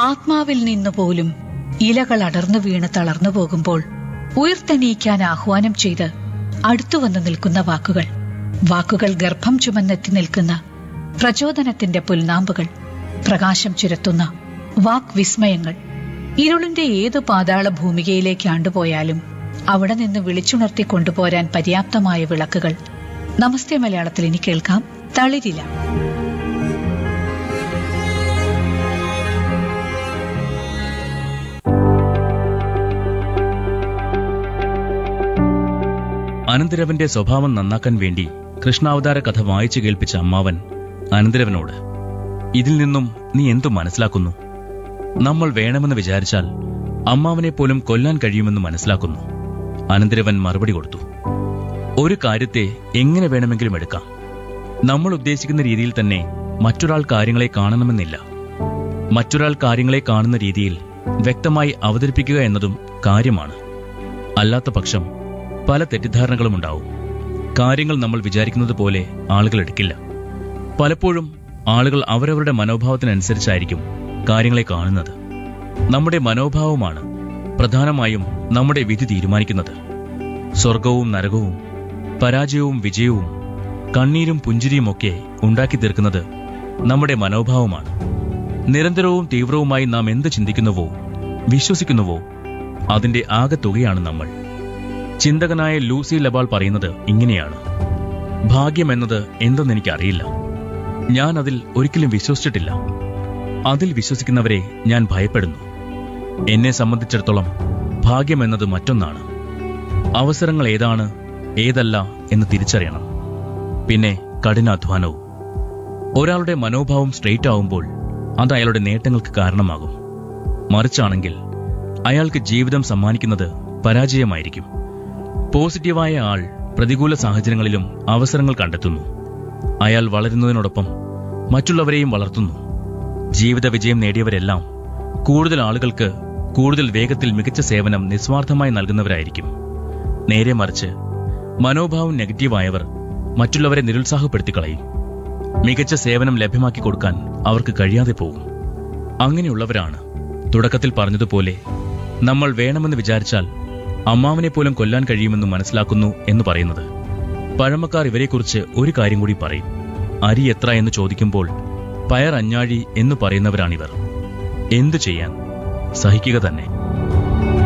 ആത്മാവിൽ നിന്ന് പോലും ഇലകൾ അടർന്നു വീണ് തളർന്നു പോകുമ്പോൾ ഉയർത്തെണീക്കാൻ ആഹ്വാനം ചെയ്ത് അടുത്തുവന്ന് നിൽക്കുന്ന വാക്കുകൾ വാക്കുകൾ ഗർഭം ചുമന്നെത്തി നിൽക്കുന്ന പ്രചോദനത്തിന്റെ പുൽനാമ്പുകൾ പ്രകാശം ചുരത്തുന്ന വാക് വിസ്മയങ്ങൾ ഇരുളിന്റെ ഏതു പാതാള ഭൂമികയിലേക്ക് ആണ്ടുപോയാലും അവിടെ നിന്ന് വിളിച്ചുണർത്തി കൊണ്ടുപോരാൻ പര്യാപ്തമായ വിളക്കുകൾ നമസ്തേ മലയാളത്തിൽ ഇനി കേൾക്കാം തളിരില അനന്തരവന്റെ സ്വഭാവം നന്നാക്കാൻ വേണ്ടി കൃഷ്ണാവതാര കഥ വായിച്ചു കേൾപ്പിച്ച അമ്മാവൻ അനന്തരവനോട് ഇതിൽ നിന്നും നീ എന്തു മനസ്സിലാക്കുന്നു നമ്മൾ വേണമെന്ന് വിചാരിച്ചാൽ അമ്മാവനെ പോലും കൊല്ലാൻ കഴിയുമെന്ന് മനസ്സിലാക്കുന്നു അനന്തരവൻ മറുപടി കൊടുത്തു ഒരു കാര്യത്തെ എങ്ങനെ വേണമെങ്കിലും എടുക്കാം നമ്മൾ ഉദ്ദേശിക്കുന്ന രീതിയിൽ തന്നെ മറ്റൊരാൾ കാര്യങ്ങളെ കാണണമെന്നില്ല മറ്റൊരാൾ കാര്യങ്ങളെ കാണുന്ന രീതിയിൽ വ്യക്തമായി അവതരിപ്പിക്കുക എന്നതും കാര്യമാണ് അല്ലാത്ത പക്ഷം പല തെറ്റിദ്ധാരണകളും ഉണ്ടാവും കാര്യങ്ങൾ നമ്മൾ വിചാരിക്കുന്നത് പോലെ ആളുകൾ എടുക്കില്ല പലപ്പോഴും ആളുകൾ അവരവരുടെ മനോഭാവത്തിനനുസരിച്ചായിരിക്കും കാര്യങ്ങളെ കാണുന്നത് നമ്മുടെ മനോഭാവമാണ് പ്രധാനമായും നമ്മുടെ വിധി തീരുമാനിക്കുന്നത് സ്വർഗവും നരകവും പരാജയവും വിജയവും കണ്ണീരും പുഞ്ചിരിയുമൊക്കെ ഉണ്ടാക്കി തീർക്കുന്നത് നമ്മുടെ മനോഭാവമാണ് നിരന്തരവും തീവ്രവുമായി നാം എന്ത് ചിന്തിക്കുന്നുവോ വിശ്വസിക്കുന്നുവോ അതിന്റെ ആകെ തുകയാണ് നമ്മൾ ചിന്തകനായ ലൂസി ലബാൾ പറയുന്നത് ഇങ്ങനെയാണ് ഭാഗ്യം എന്നത് എന്തെന്ന് എനിക്കറിയില്ല ഞാൻ അതിൽ ഒരിക്കലും വിശ്വസിച്ചിട്ടില്ല അതിൽ വിശ്വസിക്കുന്നവരെ ഞാൻ ഭയപ്പെടുന്നു എന്നെ സംബന്ധിച്ചിടത്തോളം ഭാഗ്യം എന്നത് മറ്റൊന്നാണ് അവസരങ്ങൾ ഏതാണ് ഏതല്ല എന്ന് തിരിച്ചറിയണം പിന്നെ കഠിനാധ്വാനവും ഒരാളുടെ മനോഭാവം സ്ട്രെയിറ്റ് ആവുമ്പോൾ അത് അയാളുടെ നേട്ടങ്ങൾക്ക് കാരണമാകും മറിച്ചാണെങ്കിൽ അയാൾക്ക് ജീവിതം സമ്മാനിക്കുന്നത് പരാജയമായിരിക്കും പോസിറ്റീവായ ആൾ പ്രതികൂല സാഹചര്യങ്ങളിലും അവസരങ്ങൾ കണ്ടെത്തുന്നു അയാൾ വളരുന്നതിനോടൊപ്പം മറ്റുള്ളവരെയും വളർത്തുന്നു ജീവിത വിജയം നേടിയവരെല്ലാം കൂടുതൽ ആളുകൾക്ക് കൂടുതൽ വേഗത്തിൽ മികച്ച സേവനം നിസ്വാർത്ഥമായി നൽകുന്നവരായിരിക്കും നേരെ മറിച്ച് മനോഭാവം നെഗറ്റീവായവർ മറ്റുള്ളവരെ നിരുത്സാഹപ്പെടുത്തി കളയും മികച്ച സേവനം ലഭ്യമാക്കി കൊടുക്കാൻ അവർക്ക് കഴിയാതെ പോകും അങ്ങനെയുള്ളവരാണ് തുടക്കത്തിൽ പറഞ്ഞതുപോലെ നമ്മൾ വേണമെന്ന് വിചാരിച്ചാൽ അമ്മാവനെ പോലും കൊല്ലാൻ കഴിയുമെന്ന് മനസ്സിലാക്കുന്നു എന്ന് പറയുന്നത് പഴമക്കാർ ഇവരെക്കുറിച്ച് ഒരു കാര്യം കൂടി പറയും അരി എത്ര എന്ന് ചോദിക്കുമ്പോൾ പയർ അഞ്ഞാഴി എന്ന് പറയുന്നവരാണിവർ എന്തു ചെയ്യാൻ സഹിക്കുക തന്നെ